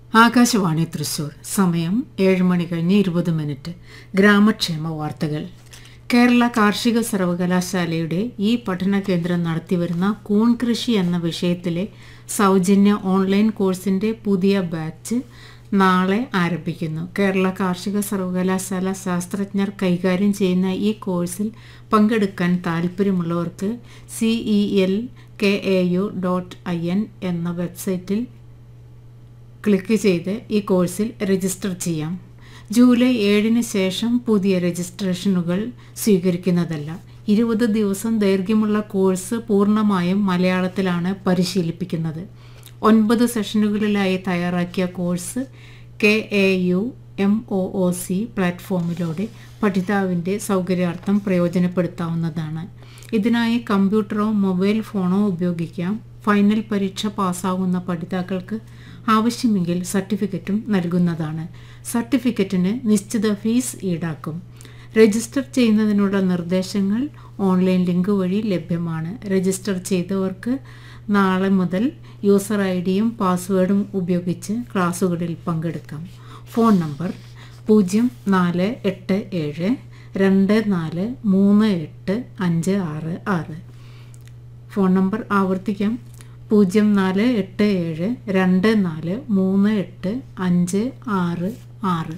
ആകാശവാണി തൃശൂർ സമയം ഏഴ് മണി കഴിഞ്ഞ് ഇരുപത് മിനിറ്റ് ഗ്രാമക്ഷേമ വാർത്തകൾ കേരള കാർഷിക സർവകലാശാലയുടെ ഈ പഠന കേന്ദ്രം നടത്തിവരുന്ന കൂൺ കൃഷി എന്ന വിഷയത്തിലെ സൗജന്യ ഓൺലൈൻ കോഴ്സിന്റെ പുതിയ ബാച്ച് നാളെ ആരംഭിക്കുന്നു കേരള കാർഷിക സർവകലാശാല ശാസ്ത്രജ്ഞർ കൈകാര്യം ചെയ്യുന്ന ഈ കോഴ്സിൽ പങ്കെടുക്കാൻ താൽപ്പര്യമുള്ളവർക്ക് C E L K A U dot I N എന്ന വെബ്സൈറ്റിൽ ക്ലിക്ക് ചെയ്ത് ഈ കോഴ്സിൽ രജിസ്റ്റർ ചെയ്യാം ജൂലൈ ഏഴിന് ശേഷം പുതിയ രജിസ്ട്രേഷനുകൾ സ്വീകരിക്കുന്നതല്ല ഇരുപത് ദിവസം ദൈർഘ്യമുള്ള കോഴ്സ് പൂർണ്ണമായും മലയാളത്തിലാണ് പരിശീലിപ്പിക്കുന്നത് ഒൻപത് സെഷനുകളിലായി തയ്യാറാക്കിയ course K A U M O O C പ്ലാറ്റ്ഫോമിലൂടെ പഠിതാവിൻ്റെ സൗകര്യാർത്ഥം പ്രയോജനപ്പെടുത്താവുന്നതാണ് ഇതിനായി കമ്പ്യൂട്ടറോ മൊബൈൽ ഫോണോ ഉപയോഗിക്കാം ഫൈനൽ പരീക്ഷ പാസ്സാകുന്ന പഠിതാക്കൾക്ക് ആവശ്യമെങ്കിൽ സർട്ടിഫിക്കറ്റും നൽകുന്നതാണ് സർട്ടിഫിക്കറ്റിന് നിശ്ചിത ഫീസ് ഈടാക്കും രജിസ്റ്റർ ചെയ്യുന്നതിനുള്ള നിർദ്ദേശങ്ങൾ ഓൺലൈൻ ലിങ്ക് വഴി ലഭ്യമാണ് രജിസ്റ്റർ ചെയ്തവർക്ക് നാളെ മുതൽ യൂസർ ഐ ഡിയും പാസ്വേഡും ഉപയോഗിച്ച് ക്ലാസ്സുകളിൽ പങ്കെടുക്കാം ഫോൺ നമ്പർ പൂജ്യം നാല് എട്ട് ഏഴ് രണ്ട് നാല് മൂന്ന് എട്ട് അഞ്ച് ആറ് ആറ് ഫോൺ നമ്പർ ആവർത്തിക്കാം പൂജ്യം നാല് എട്ട് ഏഴ് രണ്ട് നാല് മൂന്ന് എട്ട് അഞ്ച് ആറ് ആറ്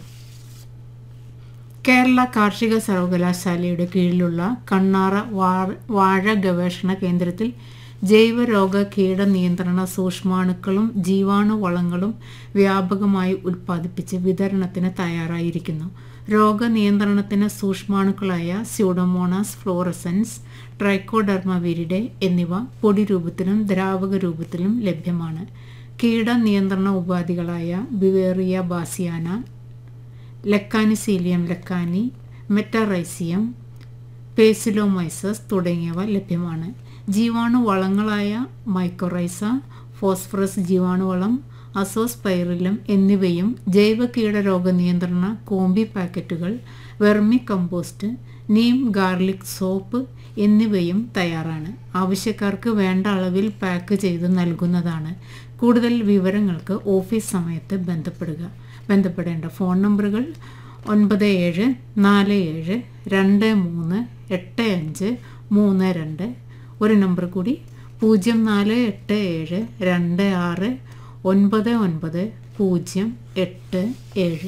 കേരള കാർഷിക സർവകലാശാലയുടെ കീഴിലുള്ള കണ്ണാറ വാഴ വാഴ ഗവേഷണ കേന്ദ്രത്തിൽ ജൈവരോഗ കീട നിയന്ത്രണ സൂക്ഷ്മാണുക്കളും ജീവാണുവളങ്ങളും വ്യാപകമായി ഉൽപ്പാദിപ്പിച്ച് വിതരണത്തിന് തയ്യാറായിരിക്കുന്നു രോഗനിയന്ത്രണത്തിന് സൂക്ഷ്മാണുക്കളായ സ്യൂഡോമോണാസ് ഫ്ലോറസൻസ് ട്രൈക്കോഡർമ വിരിഡെ എന്നിവ പൊടി രൂപത്തിലും ദ്രാവക രൂപത്തിലും ലഭ്യമാണ് കീട നിയന്ത്രണ ഉപാധികളായ Beauveria bassiana Lecanicillium lecanii Metarhizium Paecilomyces തുടങ്ങിയവ ലഭ്യമാണ് ജീവാണു വളങ്ങളായ മൈക്കോറൈസ ഫോസ്ഫറസ് ജീവാണുവളം അസോസ്പൈറിലം എന്നിവയും ജൈവ കീടരോഗ നിയന്ത്രണ കോമ്പി പാക്കറ്റുകൾ vermicompost neem garlic soap എന്നിവയും തയ്യാറാണ് ആവശ്യക്കാർക്ക് വേണ്ട അളവിൽ പാക്ക് ചെയ്ത് നൽകുന്നതാണ് കൂടുതൽ വിവരങ്ങൾക്ക് ഓഫീസ് സമയത്ത് ബന്ധപ്പെടുക ബന്ധപ്പെടേണ്ട ഫോൺ നമ്പറുകൾ ഒൻപത് ഏഴ് നാല് ഏഴ് രണ്ട് മൂന്ന് എട്ട് അഞ്ച് മൂന്ന് രണ്ട് ഒരു നമ്പർ കൂടി പൂജ്യം നാല് എട്ട് ഏഴ് രണ്ട് ആറ് ഒൻപത് ഒൻപത് പൂജ്യം എട്ട് ഏഴ്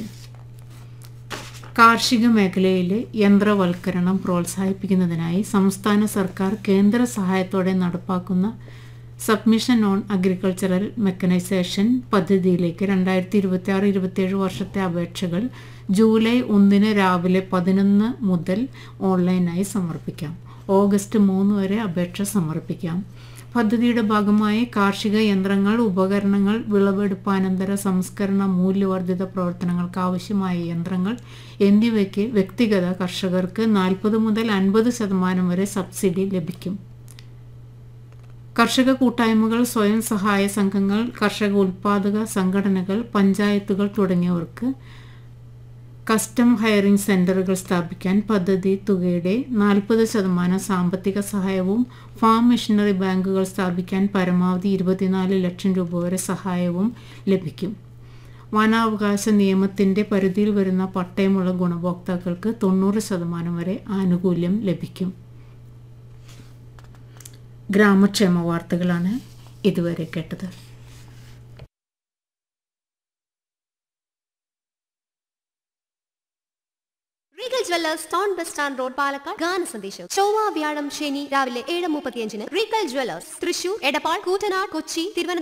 കാർഷിക മേഖലയിലെ യന്ത്രവൽക്കരണം പ്രോത്സാഹിപ്പിക്കുന്നതിനായി സംസ്ഥാന സർക്കാർ കേന്ദ്ര സഹായത്തോടെ നടപ്പാക്കുന്ന സബ്മിഷൻ ഓൺ അഗ്രികൾച്ചറൽ മെക്കനൈസേഷൻ പദ്ധതിയിലേക്ക് രണ്ടായിരത്തി ഇരുപത്തി ആറ് ഇരുപത്തിയേഴ് വർഷത്തെ അപേക്ഷകൾ ജൂലൈ ഒന്നിന് രാവിലെ പതിനൊന്ന് മുതൽ ഓൺലൈനായി സമർപ്പിക്കാം ഓഗസ്റ്റ് മൂന്ന് വരെ അപേക്ഷ സമർപ്പിക്കാം പദ്ധതിയുടെ ഭാഗമായി കാർഷിക യന്ത്രങ്ങൾ ഉപകരണങ്ങൾ വിളവെടുപ്പാനന്തര സംസ്കരണ മൂല്യവർദ്ധിത പ്രവർത്തനങ്ങൾക്ക് ആവശ്യമായ യന്ത്രങ്ങൾ എന്നിവയ്ക്ക് വ്യക്തിഗത കർഷകർക്ക് നാൽപ്പത് മുതൽ അൻപത് ശതമാനം വരെ സബ്സിഡി ലഭിക്കും കർഷക കൂട്ടായ്മകൾ സ്വയം സഹായ സംഘങ്ങൾ കർഷക ഉൽപാദക സംഘടനകൾ പഞ്ചായത്തുകൾ തുടങ്ങിയവർക്ക് കസ്റ്റം ഹയറിംഗ് സെന്ററുകൾ സ്ഥാപിക്കാൻ പദ്ധതി തുകയുടെ നാൽപ്പത് ശതമാനം സാമ്പത്തിക സഹായവും ഫാം മിഷനറി ബാങ്കുകൾ സ്ഥാപിക്കാൻ പരമാവധി ഇരുപത്തിനാല് ലക്ഷം രൂപ വരെ സഹായവും ലഭിക്കും വനാവകാശ നിയമത്തിന്റെ പരിധിയിൽ വരുന്ന പട്ടയമുള്ള ഗുണഭോക്താക്കൾക്ക് തൊണ്ണൂറ് ശതമാനം വരെ ആനുകൂല്യം ലഭിക്കും ഗ്രാമക്ഷേമ വാർത്തകളാണ് ഇതുവരെ കേട്ടത് Regal jewellers town bus stand road Palakkad ഗാന സന്ദേശം ചൊവ്വ വ്യാഴം ശനി രാവിലെ ഏഴ് മുപ്പത്തിയഞ്ചിന് റീഗൽ ജ്വല്ലേഴ്സ് തൃശൂർ എടപ്പാൾ കൂറ്റനാട് കൊച്ചി തിരുവനന്തപുരം